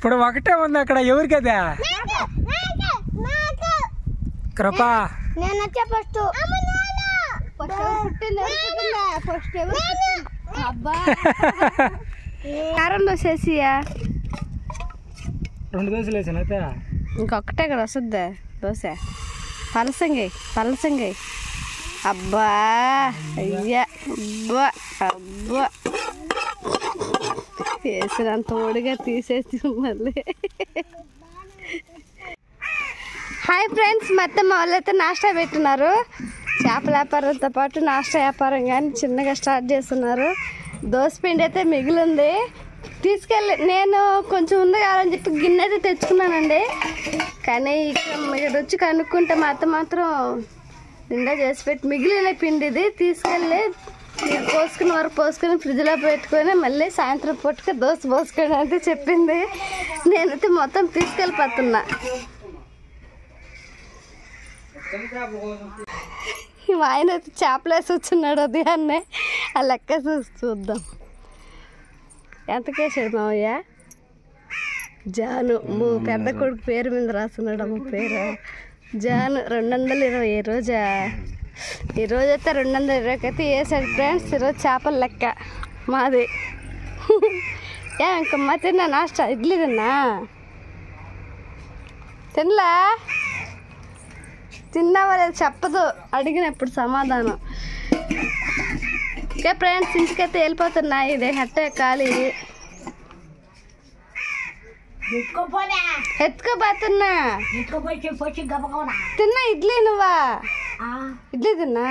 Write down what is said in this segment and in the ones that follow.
ఇప్పుడు ఒకటే ఉంది అక్కడ ఎవరికదా కృప నేను వచ్చే ఫస్ట్ ఫస్ట్ ఎవరు పుట్టింది ఎవరు పుట్టిందా ఫస్ట్ ఎవరు పుట్టింది? అబ్బా కారం దోశ వేసియా రెండు దోశలు వేసాను అయితే ఇంకొకటే ఇక్కడ వస్తుందా దోశ పలసంగి పలసంగి అబ్బా అయ్యా అబ్బా అబ్బా వేసినంత ఓడిగా తీసేసి మళ్ళీ హాయ్ ఫ్రెండ్స్ మొత్తం మా వాళ్ళైతే నాష్టా పెట్టున్నారు చేపల వ్యాపారంతో పాటు నాష్టా వ్యాపారం కానీ చిన్నగా స్టార్ట్ చేస్తున్నారు దోశ పిండి అయితే మిగిలింది తీసుకెళ్ళి నేను కొంచెం ఉంది కాదని చెప్పి గిన్నె అయితే తెచ్చుకున్నానండి కానీ ఇక్కడ మీరు వచ్చి కనుక్కుంటే మా అత్త మాత్రం నిండా చేసి పెట్టి మిగిలిన పిండి ఇది తీసుకెళ్ళి మీరు పోసుకున్న వరకు పోసుకొని ఫ్రిడ్జ్లో పెట్టుకొని మళ్ళీ సాయంత్రం పూటకి దోశ పోసుకొని అంటే చెప్పింది నేనైతే మొత్తం తీసుకెళ్ళిపోతున్నా మా ఆయన అయితే చేపలు వేసి వచ్చున్నాడు ఉదయాన్నే ఆ లెక్క చూసి చూద్దాం ఎంతకేసాడు మావయ్య జాను మా పెద్ద కొడుకు పేరు మీద రాస్తున్నాడు అమ్మ పేరు జాను రెండు వందల ఇరవై ఈ రోజా ఈ రోజు అయితే రెండు వందల ఇరవైకి అయితే వేసాడు ఫ్రెండ్స్ ఈరోజు చేపల లెక్క మాది ఏ ఇంకమ్మా తిన్నా నాస్టా ఇడ్లీ తిన్నా తినలా తిన్నావా లేదు చెప్పదు అడిగినప్పుడు సమాధానం ఓకే ఫ్రెండ్స్ ఇంటికైతే వెళ్ళిపోతున్నాయి ఇదే హట్టే ఖాళీ ఎత్తుకోపోతున్నా తిన్నా ఇడ్లీ నువ్వా ఇడ్లీ తిన్నా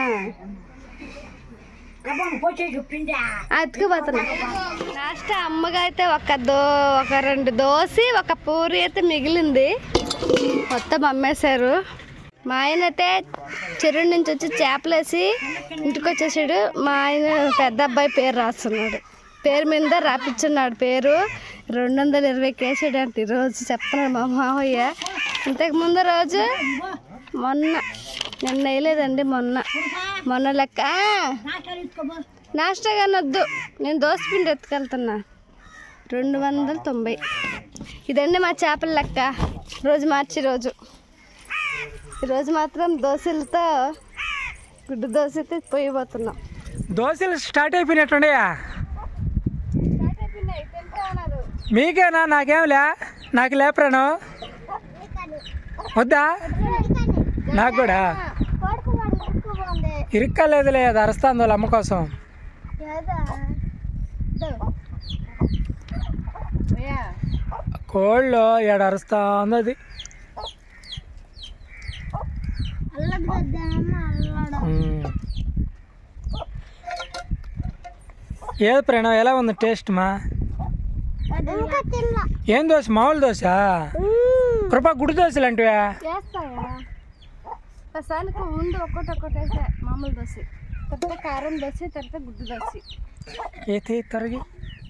ఆ, ఎత్తుకుపోతున్నా లాస్ట్ అమ్మగా అయితే ఒక దో ఒక రెండు దోశ ఒక పూరి అయితే మిగిలింది మొత్తం అమ్మేశారు మా ఆయన అయితే చెరువు నుంచి వచ్చి చేపలేసి ఇంటికి వచ్చేసాడు మా ఆయన పెద్ద అబ్బాయి పేరు రాస్తున్నాడు పేరు మీద రాపిస్తున్నాడు పేరు రెండు వందల ఇరవై కేసాడు అంటే ఈరోజు చెప్తున్నాడు మా మావయ్య ఇంతకు ముందు రోజు మొన్న నిన్న వేయలేదండి మొన్న మొన్న లెక్క నాష్టా కానీ వద్దు నేను దోశ పిండి ఎత్తుకెళ్తున్నా రెండు వందల తొంభై ఇదండి మా చేపల లెక్క రోజు మార్చి రోజు ఈరోజు మాత్రం దోశలతో గుడ్డు దోశ అయితే పోయిపోతున్నాం దోశలు స్టార్ట్ అయిపోయినట్టుండయా మీకేనా నాకేంలే నాకు లేపరాను వద్దా నాకు కూడా ఇరుక్కలేదులే అది అరుస్తాంది వాళ్ళ అమ్మ కోసం కోళ్ళు ఏడు అరుస్తా ఉంది అది ఉమ్. ఏది ప్రణవ్ ఎలా ఉంది టేస్ట్ మా ఏం దోశ మామూలు దోశ కృపా గుడి దోశలు అంటే చేస్తాయా ప్రసానికి ముందు ఒక్కటి ఒక్కటి వేసా మామూలు దోశ తర్వాత కారం దోశ తర్వాత గుడ్డు దోశ ఏతి తొరగి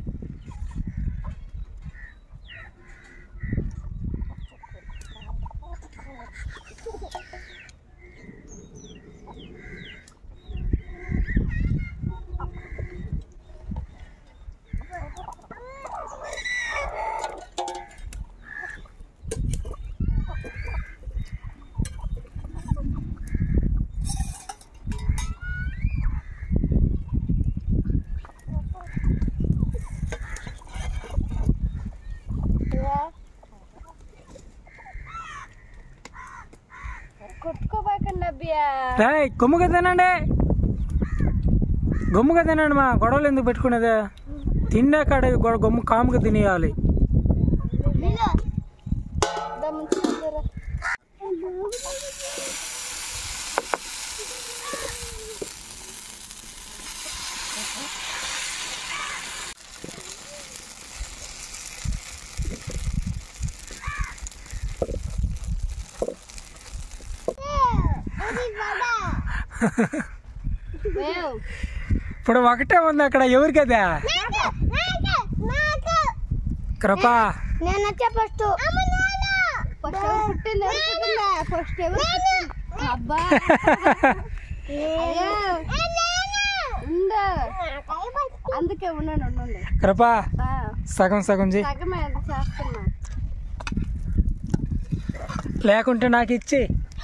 కొట్టుకోబాకండి అబ్బియా రాయ్ గుమ్ముగా తినండి గుమ్ముగా తినండి మా గొడవలు ఎందుకు పెట్టుకునేది తిన్నా కాడ గొ- గమ్ము కాముగా తినేయాలి ఇప్పుడు ఒకటే ఉంది అక్కడ ఎవరికదా కృప నేను వచ్చే ఫస్ట్ ఫస్ట్ ఎవరు పుట్టింది ఎవరు పుట్టిందా ఫస్ట్ ఎవరు పుట్టింది? అబ్బా అయ్యో. ఉండు. అందుకే ఉన్నాను ఉండండి కృప ఆ, సగం సగం చేయి సగమే అది చేస్తున్నా లేకుంటే నాకు ఇచ్చి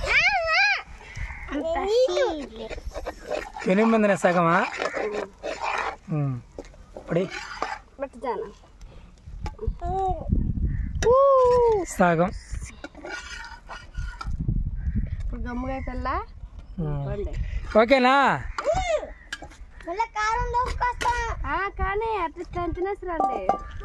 ఎనిమిది సగమా ఉమ్. ఇప్పుడు ఇ- బట్ జానా సగం ఇప్పుడు గమ్ముగా పిల్ల ఉమ్. ఓకేనా ఆ, కానీ అట్లా తినేసరండి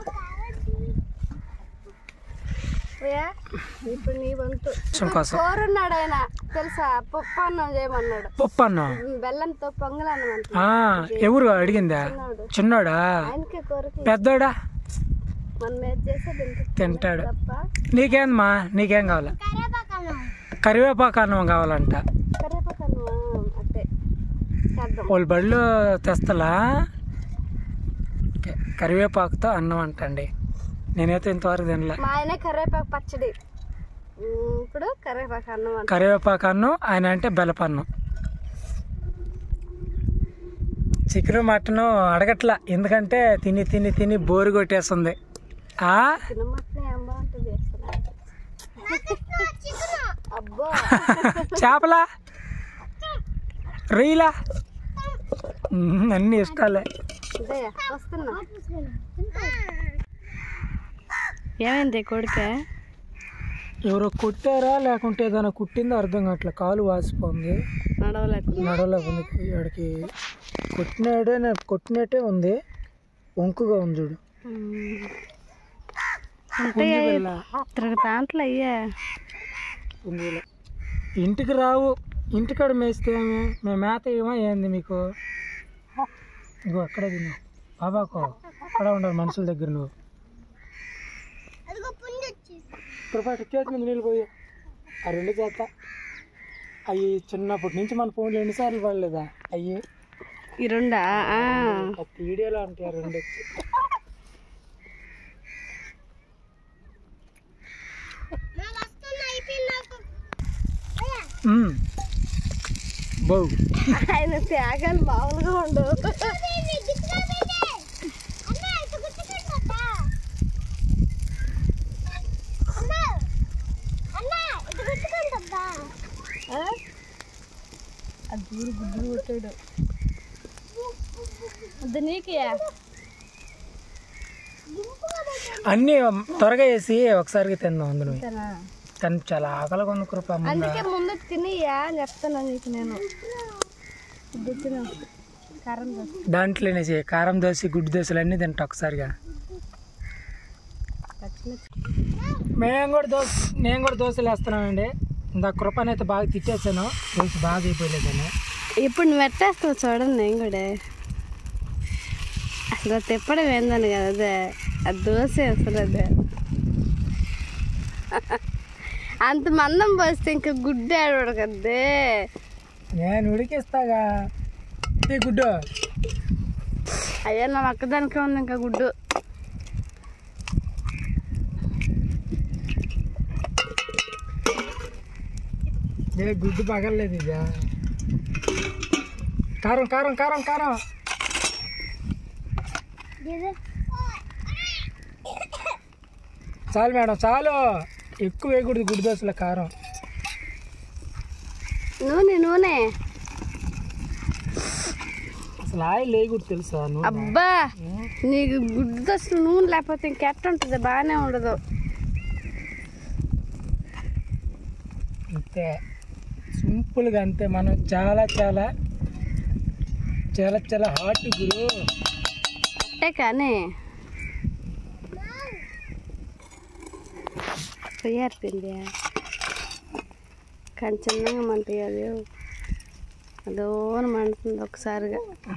ఇప్పుడు నీ వంతు కొంచెం కోసం కోరున్నాడు ఆయన తెలుసా పప్పు అన్నం చేయమన్నాడు పప్పు అన్నం బెల్లంతో పొంగలన్నం అంట ఆ, ఎవరు అడిగిందా చిన్నోడా ఆయనకే కోరిక పెద్దోడా మనం ఏది చేస్తే తింటే తింటాడు తప్ప నీకేందమ్మా నీకేం కావాలా కరివేపాకు అన్నం కావాలంట కరివేపాకు అన్నం అట్టే చేద్దాం వాళ్ళు బడిలో తెస్తలా ఓకే. కరివేపాకుతో అన్నం అంటండి నేనైతే ఇంతవరకు తినలే మా ఆయన కరివేపాకు పచ్చడి ఉమ్, ఇప్పుడు కరివేపాకు అన్నం అంట కరివేపాకు అన్నం ఆయన అంటే బెల్లపన్నం చికెన్ మటన్ అడగట్లా ఎందుకంటే తిని తిని తిని బోరు కొట్టేస్తుంది ఆ తినమట్నే ఏం బాగుంటుంది చేస్తున్నా అబ్బో చేపలా రొయ్యలా మ్మ్, అన్ని ఇష్టాలే ఇదే వస్తున్నా ఏమైంది కొడుక ఎవరో కొట్టారా లేకుంటే ఏదైనా కుట్టిందో అర్థం కావట్లే కాలు వాసిపోయింది నడవలేకుండా నడవలేకుంది వాడికి కొట్టినాడే కొట్టినట్టే ఉంది వంకుగా ఉంది చూడు అంటే ఉంది పిల్ల. తిరగతాంట్లో అయ్యా ఉంది ఇలా. ఇంటికి రావు ఇంటికాడ మేస్తే ఏమి? మేము మేత ఏమో ఏంది మీకు ఇగో అక్కడే తిన్నావు బాబాకో అక్కడ ఉండాలి మనుషుల దగ్గర నువ్వు పొరపాటు చేతి మీద నీళ్ళు పోయి ఆ రెండు చేత అవి చిన్నప్పటి నుంచి మన ఫోన్లో ఎన్నిసార్లు పడలేదా అయ్యి ఈ రెండా ఆ. ప్రతి వీడియోలో ఉంటాయి ఆ రెండు వచ్చి మ్మ్. బౌ ఆయన త్యాగాలు మామూలుగా ఉండవు ఆ? అది దూరు గుడ్లు కొట్టాడు అది నీకే అన్నీ త్వరగా వేసి ఒకసారికి తిందాం అందులో అంతేనా? కానీ చాలా ఆకలిగా ఉంది కృప ముందు. అందుకే ముందు తినియా అని చెప్తాను నీకు నేను ఇది తిను కారం దోశ దాంట్లోనే చేయి కారం దోశ గుడ్డు దోశలు అన్నీ తింటా ఒకసారిగా పచ్చిమిర్చి మేము కూడా దోశ నేను కూడా దోశలు వేస్తున్నానండి ఇందా కృపనైతే బాగా తిట్టేసాను దోశ బాగా అయిపోలేదని ఇప్పుడు నువ్వు పెట్టేస్తావు చూడండి నేను కూడా అసలు అది తిప్పడం ఏందని కదా అదే అది దోశ అసలు అదే అంత మందం పోస్తే ఇంకా గుడ్డు ఆడవాడు కదే నేను ఉడికిస్తాగా ఈ గుడ్డు అయ్యా నా ఒక్కదానికే ఉంది ఇంకా గుడ్డు ఏ గుడ్డు పగలలేదు ఇదా కారం కారం కారం కారం చాలు మేడం చాలు ఎక్కువ వేయకూడదు గుడ్డు దోశల కారం నూనె నూనె అసలు ఆయిల్ వేయకూడదు తెలుసా నువ్వు అబ్బా నీకు గుడ్డు అసలు నూనె లేకపోతే ఇంకెట్ట ఉంటుంది బాగానే ఉండదు అంతే సింపుల్గా అంతే మనం చాలా చాలా చాలా చాలా హాట్ గురు అంటే కానీ పొయ్యారిపోయింది కానీ చిన్నగా మంటది అదోన మండుతుంది ఒకసారిగా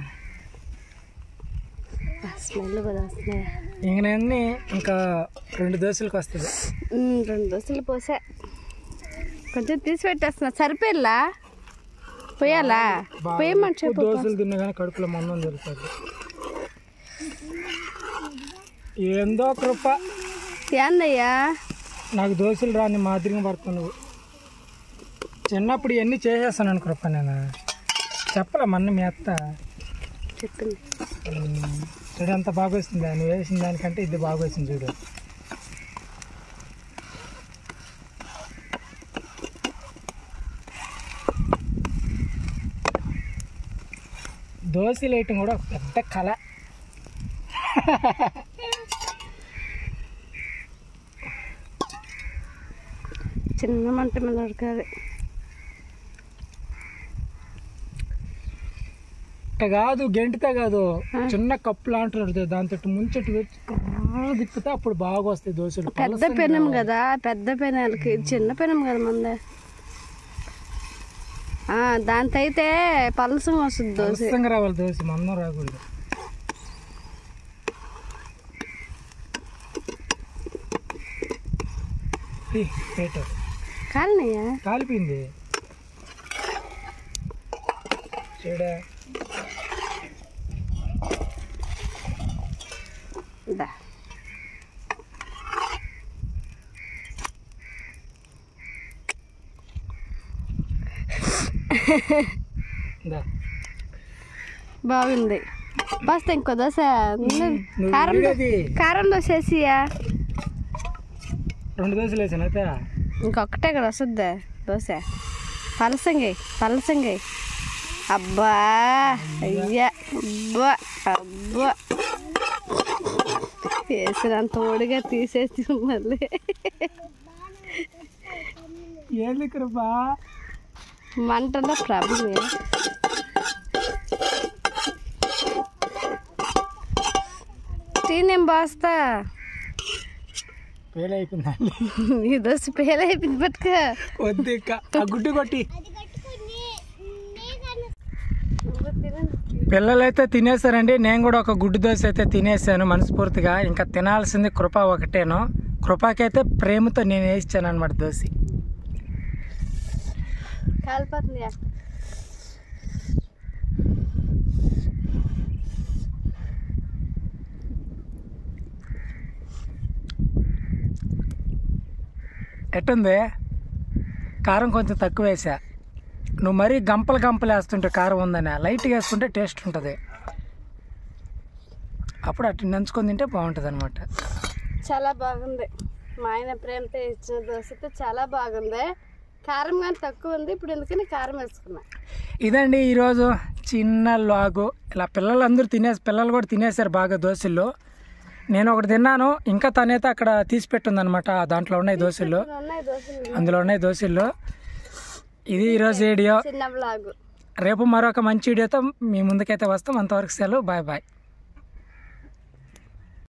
స్మెల్ కూడా వస్తున్నాయి ఇంక నేను ఇంకా రెండు దోశలకు వస్తుంది ఉమ్, రెండు దోశలు పోసా కొంచెం తీసి పెట్టేస్తున్నా సరిపోయిల్లా పోయాలా పోయమని చెప్పు దోశలు తిన్నా కానీ కడుపులో మందం దొరుకుతుంది ఏందో కృప ఏందయ్యా నాకు దోశలు రాని మాదిరిగా పడుతుంది నువ్వు చిన్నప్పుడు ఇవన్నీ చేసేస్తాను కృప నేను చెప్పలే మొన్న మీ అత్త చెప్పింది ఉమ్, చూడు ఎంత బాగా వస్తుంది నువ్వు వేసిన దానికంటే ఇది బాగా వచ్చింది చూడు దోశలు వేయటం కూడా ఒక పెద్ద కళ చిన్న మంట మీద ఉడకాలి ఇట్ట కాదు గెంటితే కాదు చిన్న కప్పు లాంటి ఉంటుంది దాంతో ముంచెట్టు పెట్టి కుర్ర తిప్పితే అప్పుడు బాగా వస్తాయి దోశలు పెద్ద పెనం కదా పెద్ద పెనాలకి ఇది చిన్న పెనం కదా మందే ఆ, దాంతో అయితే పలసం వస్తుంది దోశ పలసంగా రావాలి దోశ మందం రాకూడదు ఈ, పెట్టు. కాలనయ్యా కాలిపోయింది చూడా దా దా. బాగుంది బస్ ఇంకో దోశ నువ్వు కారం దో- వీడేది. కారం దోశ వేసియా రెండు దోశలు వేసాను అయితే ఇంకొకటే ఇక్కడ వస్తుంది దోశ పలసంగి పలసంగి అబ్బా అయ్యా అబ్బా అబ్బా వేసినంత ఓడిగా తీసేసి మళ్ళీ ఏంది కృపా మంటలో ప్రాబ్లం టీ నేను బాస్తా ఫెయిల్ అయిపోయిందండి ఈ దోశ పేల అయిపోయింది పట్టుక వద్దు ఇక ఆ గుడ్డు కొట్టి పిల్లలైతే తినేసారండి నేను కూడా ఒక గుడ్డు దోశ అయితే తినేసాను మనస్ఫూర్తిగా ఇంకా తినాల్సింది కృప ఒకటేను కృపకైతే ప్రేమతో నేను వేయించాను అనమాట దోశ కాలిపోతుంది ఎట్టుంది కారం కొంచెం తక్కువ వేసా నువ్వు మరీ గంపలు గంపలు వేస్తుంటే కారం ఉందని లైట్గా వేసుకుంటే టేస్ట్ ఉంటుంది అప్పుడు అటు నంచుకొని తింటే బాగుంటుంది అనమాట చాలా బాగుంది మా ఆయన ప్రేమతో ఇచ్చిన దోశ అయితే చాలా బాగుంది కారం కానీ తక్కువ ఉంది ఇప్పుడు ఎందుకని కారం వేసుకున్నా ఇదండి ఈరోజు చిన్న లాగు ఇలా పిల్లలందరూ తినేసి పిల్లలు కూడా తినేసారు బాగా దోశల్లో నేను ఒకటి తిన్నాను ఇంకా తనైతే అక్కడ తీసి పెట్టిందనమాట దాంట్లో ఉన్నాయి దోశలు ఇక్కడ ఉన్నాయి దోశలు అందులో ఉన్నాయి దోశల్లో ఇది ఈరోజు వీడియో చిన్న బ్లాగు రేపు మరొక మంచి వీడియోతో మీ ముందుకైతే వస్తాం అంతవరకు సెలవు బాయ్ బాయ్